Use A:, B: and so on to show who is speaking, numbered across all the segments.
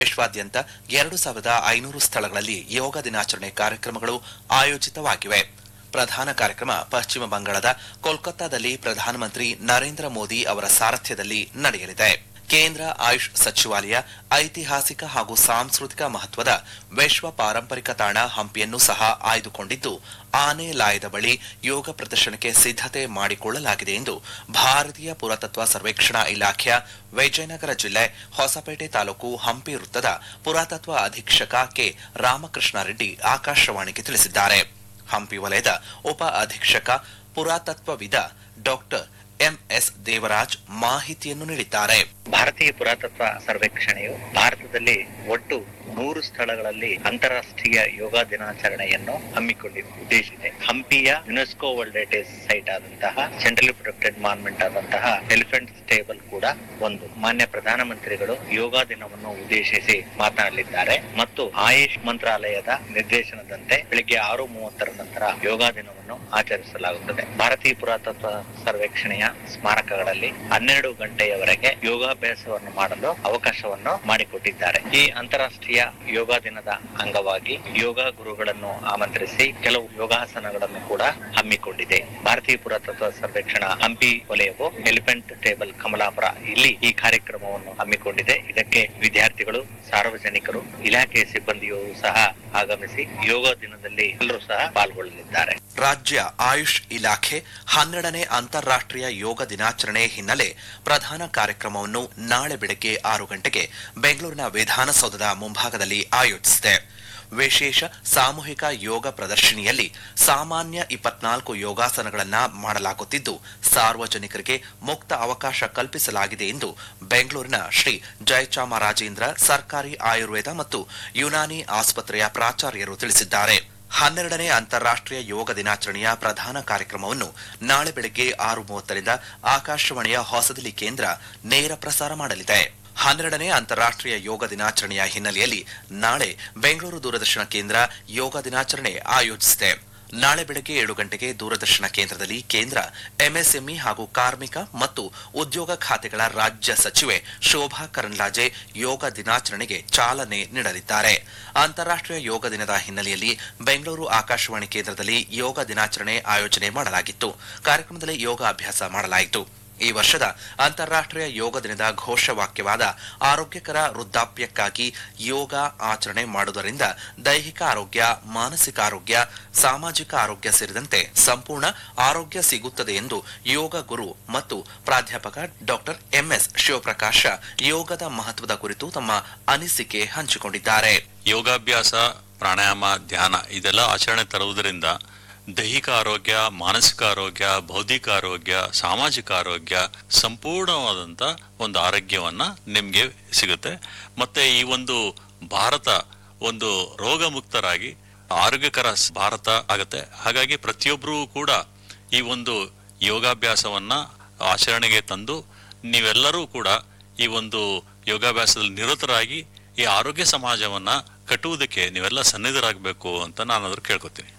A: ವಿಶ್ವಾದ್ಯಂತ ಎರಡು ಸಾವಿರದ ಐನೂರು ಸ್ಥಳಗಳಲ್ಲಿ ಯೋಗ ದಿನಾಚರಣೆ ಕಾರ್ಯಕ್ರಮಗಳು ಆಯೋಜಿತವಾಗಿವೆ ಪ್ರಧಾನ ಕಾರ್ಯಕ್ರಮ ಪಶ್ಚಿಮ ಬಂಗಾಳದ ಕೋಲ್ಕತ್ತಾದಲ್ಲಿ ಪ್ರಧಾನಮಂತ್ರಿ ನರೇಂದ್ರ ಮೋದಿ ಅವರ ಸಾರಥ್ಯದಲ್ಲಿ ನಡೆಯಲಿದೆ ಕೇಂದ್ರ ಆಯುಷ್ ಸಚಿವಾಲಯ ಐತಿಹಾಸಿಕ ಹಾಗೂ ಸಾಂಸ್ಕೃತಿಕ ಮಹತ್ವದ ವಿಶ್ವ ಪಾರಂಪರಿಕ ತಾಣ ಹಂಪಿಯನ್ನು ಸಹ ಆಯ್ದುಕೊಂಡಿದ್ದು ಆನೆ ಲಾಯದ ಬಳಿ ಯೋಗ ಪ್ರದರ್ಶನಕ್ಕೆ ಸಿದ್ಧತೆ ಮಾಡಿಕೊಳ್ಳಲಾಗಿದೆ ಎಂದು ಭಾರತೀಯ ಪುರಾತತ್ವ ಸರ್ವೇಕ್ಷಣಾ ಇಲಾಖೆಯ ವಿಜಯನಗರ ಜಿಲ್ಲೆ ಹೊಸಪೇಟೆ ತಾಲೂಕು ಹಂಪಿ ವೃತ್ತದ ಪುರಾತತ್ವ ಅಧೀಕ್ಷಕ ಕೆ ರಾಮಕೃಷ್ಣ ರೆಡ್ಡಿ ಆಕಾಶವಾಣಿಗೆ ತಿಳಿಸಿದ್ದಾರೆ ಹಂಪಿ ವಲಯದ ಉಪ ಅಧೀಕ್ಷಕ ಪುರಾತತ್ವವಿದ ಡಾಕ್ಟರ್ ಎಂಎಸ್ ದೇವರಾಜ್ ಮಾಹಿತಿಯನ್ನು ನೀಡಿದ್ದಾರೆ
B: ಭಾರತೀಯ ಪುರಾತತ್ವ ಸರ್ವೇಕ್ಷಣೆಯು ಭಾರತದಲ್ಲಿ ಒಟ್ಟು ನೂರು ಸ್ಥಳಗಳಲ್ಲಿ ಅಂತಾರಾಷ್ಟ್ರೀಯ ಯೋಗ ದಿನಾಚರಣೆಯನ್ನು ಹಮ್ಮಿಕೊಂಡಿದೆ ಉದ್ದೇಶಿಸಿದೆ ಹಂಪಿಯ ಯುನೆಸ್ಕೋ ವರ್ಲ್ಡ್ ಹೆರಿಟೇಜ್ ಸೈಟ್ ಆದಂತಹ ಸೆಂಟ್ರಲಿ ಪ್ರೊಟೆಕ್ಟೆಡ್ ಮಾನ್ಮೆಂಟ್ ಆದಂತಹ ಎಲಿಫೆಂಟ್ ಸ್ಟೇಬಲ್ ಕೂಡ ಒಂದು ಮಾನ್ಯ ಪ್ರಧಾನಮಂತ್ರಿಗಳು ಯೋಗ ದಿನವನ್ನು ಉದ್ದೇಶಿಸಿ ಮಾತನಾಡಲಿದ್ದಾರೆ ಮತ್ತು ಆಯುಷ್ ಮಂತ್ರಾಲಯದ ನಿರ್ದೇಶನದಂತೆ ಬೆಳಿಗ್ಗೆ ಆರು ಮೂವತ್ತರ ನಂತರ ಯೋಗ ದಿನವನ್ನು ಆಚರಿಸಲಾಗುತ್ತದೆ ಭಾರತೀಯ ಪುರಾತತ್ವ ಸರ್ವೇಕ್ಷಣೆಯ ಸ್ಮಾರಕಗಳಲ್ಲಿ ಹನ್ನೆರಡು ಗಂಟೆಯವರೆಗೆ ಯೋಗಾಭ್ಯಾಸವನ್ನು ಮಾಡಲು ಅವಕಾಶವನ್ನು ಮಾಡಿಕೊಟ್ಟಿದ್ದಾರೆ ಈ ಅಂತಾರಾಷ್ಟ್ರೀಯ ಯೋಗ ದಿನದ ಅಂಗವಾಗಿ ಯೋಗ ಗುರುಗಳನ್ನು ಆಮಂತ್ರಿಸಿ ಕೆಲವು ಯೋಗಾಸನಗಳನ್ನು ಕೂಡ ಹಮ್ಮಿಕೊಂಡಿದೆ ಭಾರತೀಯ ಪುರಾತತ್ವ ಸರ್ವೇಕ್ಷಣಾ ಹಂಪಿ ವಲಯವು ಎಲಿಫೆಂಟ್ ಟೇಬಲ್ ಕಮಲಾಪುರ ಇಲ್ಲಿ ಈ ಕಾರ್ಯಕ್ರಮವನ್ನು ಹಮ್ಮಿಕೊಂಡಿದೆ ಇದಕ್ಕೆ ವಿದ್ಯಾರ್ಥಿಗಳು ಸಾರ್ವಜನಿಕರು ಇಲಾಖೆಯ ಸಿಬ್ಬಂದಿಯೂ ಸಹ ಆಗಮಿಸಿ ಯೋಗ ದಿನದಲ್ಲಿ ಎಲ್ಲರೂ ಸಹ ಪಾಲ್ಗೊಳ್ಳಲಿದ್ದಾರೆ
A: ರಾಜ್ಯ ಆಯುಷ್ ಇಲಾಖೆ ಹನ್ನೆರಡನೇ ಅಂತಾರಾಷ್ಟ್ರೀಯ ಯೋಗ ದಿನಾಚರಣೆ ಹಿನ್ನೆಲೆ ಪ್ರಧಾನ ಕಾರ್ಯಕ್ರಮವನ್ನು ನಾಳೆ ಬೆಳಗ್ಗೆ ಆರು ಗಂಟೆಗೆ ಬೆಂಗಳೂರಿನ ವಿಧಾನಸೌಧದ ಮುಂಭಾಗದಲ್ಲಿ ಆಯೋಜಿಸಿದೆ ವಿಶೇಷ ಸಾಮೂಹಿಕ ಯೋಗ ಪ್ರದರ್ಶನಿಯಲ್ಲಿ ಸಾಮಾನ್ಯ ಇಪ್ಪತ್ನಾಲ್ಕು ಯೋಗಾಸನಗಳನ್ನ ಮಾಡಲಾಗುತ್ತಿದ್ದು ಸಾರ್ವಜನಿಕರಿಗೆ ಮುಕ್ತ ಅವಕಾಶ ಕಲ್ಪಿಸಲಾಗಿದೆ ಎಂದು ಬೆಂಗಳೂರಿನ ಶ್ರೀ ಜಯಚಾಮರಾಜೇಂದ್ರ ಸರ್ಕಾರಿ ಆಯುರ್ವೇದ ಮತ್ತು ಯುನಾನಿ ಆಸ್ಪತ್ರೆಯ ಪ್ರಾಚಾರ್ಯರು ತಿಳಿಸಿದ್ದಾರೆ ಹನ್ನೆರಡನೇ ಅಂತಾರಾಷ್ಟ್ರೀಯ ಯೋಗ ದಿನಾಚರಣೆಯ ಪ್ರಧಾನ ಕಾರ್ಯಕ್ರಮವನ್ನು ನಾಳೆ ಬೆಳಗ್ಗೆ ಆರು ಮೂವತ್ತರಿಂದ ಆಕಾಶವಾಣಿಯ ಹೊಸದಿಲ್ಲಿ ಕೇಂದ್ರ ನೇರ ಪ್ರಸಾರ ಮಾಡಲಿದೆ ಹನ್ನೆರಡನೇ ಅಂತಾರಾಷ್ಟ್ರೀಯ ಯೋಗ ದಿನಾಚರಣೆಯ ಹಿನ್ನೆಲೆಯಲ್ಲಿ ನಾಳೆ ಬೆಂಗಳೂರು ದೂರದರ್ಶನ ಕೇಂದ್ರ ಯೋಗ ದಿನಾಚರಣೆ ಆಯೋಜಿಸಿದೆ ನಾಳೆ ಬೆಳಗ್ಗೆ ಏಳು ಗಂಟೆಗೆ ದೂರದರ್ಶನ ಕೇಂದ್ರದಲ್ಲಿ ಕೇಂದ್ರ ಎಂಎಸ್ಎಂಇ ಹಾಗೂ ಕಾರ್ಮಿಕ ಮತ್ತು ಉದ್ಯೋಗ ಖಾತೆಗಳ ರಾಜ್ಯ ಸಚಿವೆ ಶೋಭಾ ಕರಂದ್ಲಾಜೆ ಯೋಗ ದಿನಾಚರಣೆಗೆ ಚಾಲನೆ ನೀಡಲಿದ್ದಾರೆ ಅಂತಾರಾಷ್ಟ್ರೀಯ ಯೋಗ ದಿನದ ಹಿನ್ನೆಲೆಯಲ್ಲಿ ಬೆಂಗಳೂರು ಆಕಾಶವಾಣಿ ಕೇಂದ್ರದಲ್ಲಿ ಯೋಗ ದಿನಾಚರಣೆ ಆಯೋಜನೆ ಮಾಡಲಾಗಿತ್ತು ಕಾರ್ಯಕ್ರಮದಲ್ಲಿ ಯೋಗ ಅಭ್ಯಾಸ ಮಾಡಲಾಯಿತು ಈ ವರ್ಷದ ಅಂತಾರಾಷ್ಟ್ರೀಯ ಯೋಗ ದಿನದ ಘೋಷವಾಕ್ಯವಾದ ಆರೋಗ್ಯಕರ ವೃದ್ಧಾಪ್ಯಕ್ಕಾಗಿ ಯೋಗ ಆಚರಣೆ ಮಾಡುವುದರಿಂದ ದೈಹಿಕ ಆರೋಗ್ಯ ಮಾನಸಿಕ ಆರೋಗ್ಯ ಸಾಮಾಜಿಕ ಆರೋಗ್ಯ ಸೇರಿದಂತೆ ಸಂಪೂರ್ಣ ಆರೋಗ್ಯ ಸಿಗುತ್ತದೆ ಎಂದು ಯೋಗ ಗುರು ಮತ್ತು ಪ್ರಾಧ್ಯಾಪಕ ಡಾಕ್ಟರ್ ಎಂಎಸ್ ಶಿವಪ್ರಕಾಶ ಯೋಗದ ಮಹತ್ವದ ಕುರಿತು ತಮ್ಮ ಅನಿಸಿಕೆ ಹಂಚಿಕೊಂಡಿದ್ದಾರೆ
C: ಯೋಗಾಭ್ಯಾಸ ಪ್ರಾಣಾಯಾಮ ಧ್ಯಾನ ಇದೆಲ್ಲ ಆಚರಣೆ ತರುವುದರಿಂದ ದೈಹಿಕ ಆರೋಗ್ಯ ಮಾನಸಿಕ ಆರೋಗ್ಯ ಬೌದ್ಧಿಕ ಆರೋಗ್ಯ ಸಾಮಾಜಿಕ ಆರೋಗ್ಯ ಸಂಪೂರ್ಣವಾದಂಥ ಒಂದು ಆರೋಗ್ಯವನ್ನ ನಿಮಗೆ ಸಿಗುತ್ತೆ ಮತ್ತೆ ಈ ಒಂದು ಭಾರತ ಒಂದು ರೋಗ ಮುಕ್ತರಾಗಿ ಆರೋಗ್ಯಕರ ಸ್- ಭಾರತ ಆಗುತ್ತೆ ಹಾಗಾಗಿ ಪ್ರತಿಯೊಬ್ಬರೂ ಕೂಡ ಈ ಒಂದು ಯೋಗಾಭ್ಯಾಸವನ್ನ ಆಚರಣೆಗೆ ತಂದು ನೀವೆಲ್ಲರೂ ಕೂಡ ಈ ಒಂದು ಯೋಗಾಭ್ಯಾಸದಲ್ಲಿ ನಿರತರಾಗಿ ಈ ಆರೋಗ್ಯ ಸಮಾಜವನ್ನ ಕಟ್ಟುವುದಕ್ಕೆ ನೀವೆಲ್ಲ ಸನ್ನಿಧರಾಗಬೇಕು ಅಂತ ನಾನು ಅದ್ರ ಕೇಳ್ಕೊತೀನಿ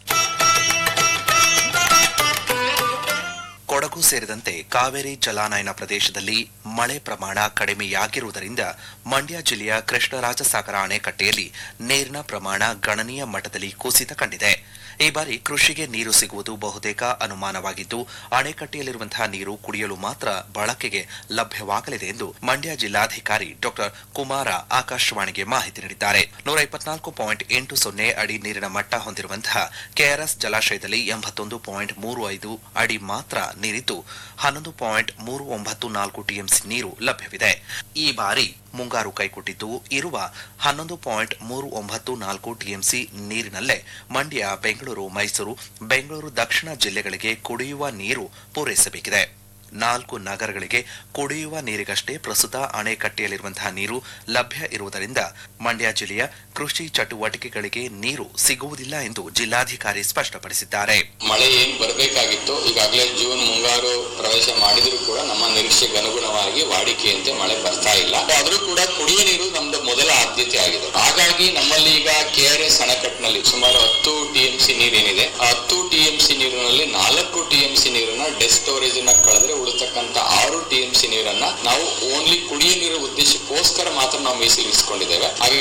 A: ಕೊಡಗು ಸೇರಿದಂತೆ ಕಾವೇರಿ ಜಲಾನಯನ ಪ್ರದೇಶದಲ್ಲಿ ಮಳೆ ಪ್ರಮಾಣ ಕಡಿಮೆಯಾಗಿರುವುದರಿಂದ ಮಂಡ್ಯ ಜಿಲ್ಲೆಯ ಕೃಷ್ಣರಾಜಸಾಗರ ಅಣೆಕಟ್ಟೆಯಲ್ಲಿ ನೀರಿನ ಪ್ರಮಾಣ ಗಣನೀಯ ಮಟ್ಟದಲ್ಲಿ ಕುಸಿತ ಕಂಡಿದೆ ಈ ಬಾರಿ ಕೃಷಿಗೆ ನೀರು ಸಿಗುವುದು ಬಹುತೇಕ ಅನುಮಾನವಾಗಿದ್ದು ಅಣೆಕಟ್ಟೆಯಲ್ಲಿರುವಂತಹ ನೀರು ಕುಡಿಯಲು ಮಾತ್ರ ಬಳಕೆಗೆ ಲಭ್ಯವಾಗಲಿದೆ ಎಂದು ಮಂಡ್ಯ ಜಿಲ್ಲಾಧಿಕಾರಿ ಡಾಕ್ಟರ್ ಕುಮಾರ ಆಕಾಶವಾಣಿಗೆ ಮಾಹಿತಿ ನೀಡಿದ್ದಾರೆ ನೂರ ಇಪ್ಪತ್ನಾಲ್ಕು ಪಾಯಿಂಟ್ ಎಂಟು ಸೊನ್ನೆ ಅಡಿ ನೀರಿನ ಮಟ್ಟ ಹೊಂದಿರುವಂತಹ ಕೆಆರ್ಎಸ್ ಜಲಾಶಯದಲ್ಲಿ ಎಂಬತ್ತೊಂದು ಪಾಯಿಂಟ್ ಮೂರು ಐದು ಅಡಿ ಮಾತ್ರ ನೀರಿದ್ದು ಹನ್ನೊಂದು ಪಾಯಿಂಟ್ ಮೂರು ಒಂಬತ್ತು ನಾಲ್ಕು ಟಿಎಂಸಿ ನೀರು ಲಭ್ಯವಿದೆ ಈ ಬಾರಿ ಮುಂಗಾರು ಕೈಕೊಟ್ಟಿದ್ದು ಇರುವ ಹನ್ನೊಂದು ಪಾಯಿಂಟ್ ಮೂರು ಒಂಬತ್ತು ನಾಲ್ಕು ಟಿಎಂಸಿ ನೀರಿನಲ್ಲೇ ಮಂಡ್ಯ ಬೆಂಗಳೂರು ಮೈಸೂರು ಬೆಂಗಳೂರು ದಕ್ಷಿಣ ಜಿಲ್ಲೆಗಳಿಗೆ ಕುಡಿಯುವ ನೀರು ಪೂರೈಸಬೇಕಿದೆ ನಾಲ್ಕು ನಗರಗಳಿಗೆ ಕುಡಿಯುವ ನೀರಿಗಷ್ಟೇ ಪ್ರಸ್ತುತ ಅಣೆಕಟ್ಟೆಯಲ್ಲಿರುವಂತಹ ನೀರು ಲಭ್ಯ ಇರುವುದರಿಂದ ಮಂಡ್ಯ ಜಿಲ್ಲೆಯ ಕೃಷಿ ಚಟುವಟಿಕೆಗಳಿಗೆ ನೀರು ಸಿಗುವುದಿಲ್ಲ ಎಂದು ಜಿಲ್ಲಾಧಿಕಾರಿ ಸ್ಪಷ್ಟಪಡಿಸಿದ್ದಾರೆ
D: ಮಳೆ ಏನ್ ಬರಬೇಕಾಗಿತ್ತು ಈಗಾಗಲೇ ಜೂನ್ ಮುಂಗಾರು ಪ್ರವೇಶ ಮಾಡಿದ್ರು ಕೂಡ ನಮ್ಮ ನಿರೀಕ್ಷೆಗೆ ಅನುಗುಣವಾಗಿ ವಾಡಿಕೆಯಂತೆ ಮಳೆ ಬರ್ತಾ ಇಲ್ಲ ಆದ್ರೂ ಕೂಡ ಕುಡಿಯುವ ನೀರು ನಮ್ದು ಮೊದಲ ಆದ್ಯತೆ ಆಗಿದೆ ಹಾಗಾಗಿ ನಮ್ಮಲ್ಲಿ ಈಗ ಕೆ ಆರ್ ಎಸ್ ಅಣೆಕಟ್ಟಿನಲ್ಲಿ ಸುಮಾರು ಹತ್ತು ಟಿಎಂಸಿ ನೀರೇನಿದೆ ಆ ಹತ್ತು ಟಿಎಂಸಿ ನೀರಿನಲ್ಲಿ ನಾಲ್ಕು ಟಿಎಂಸಿ ನೀರನ್ನ ಡೆಸ್ ಸ್ಟೋರೇಜ್ ನ ಕಳೆದ್ರೆ ಉಳಿತಕ್ಕಂತ ಆರು ಟಿಎಂಸಿ ನೀರನ್ನ ನಾವು ಓನ್ಲಿ ಕುಡಿಯ ನೀರಿನ ಉದ್ದೇಶಕ್ಕೋಸ್ಕರ ಮಾತ್ರ ನಾವು ಮೀಸಲಿರಿಸಿಕೊಂಡಿದ್ದೇವೆ ಹಾಗಾಗಿ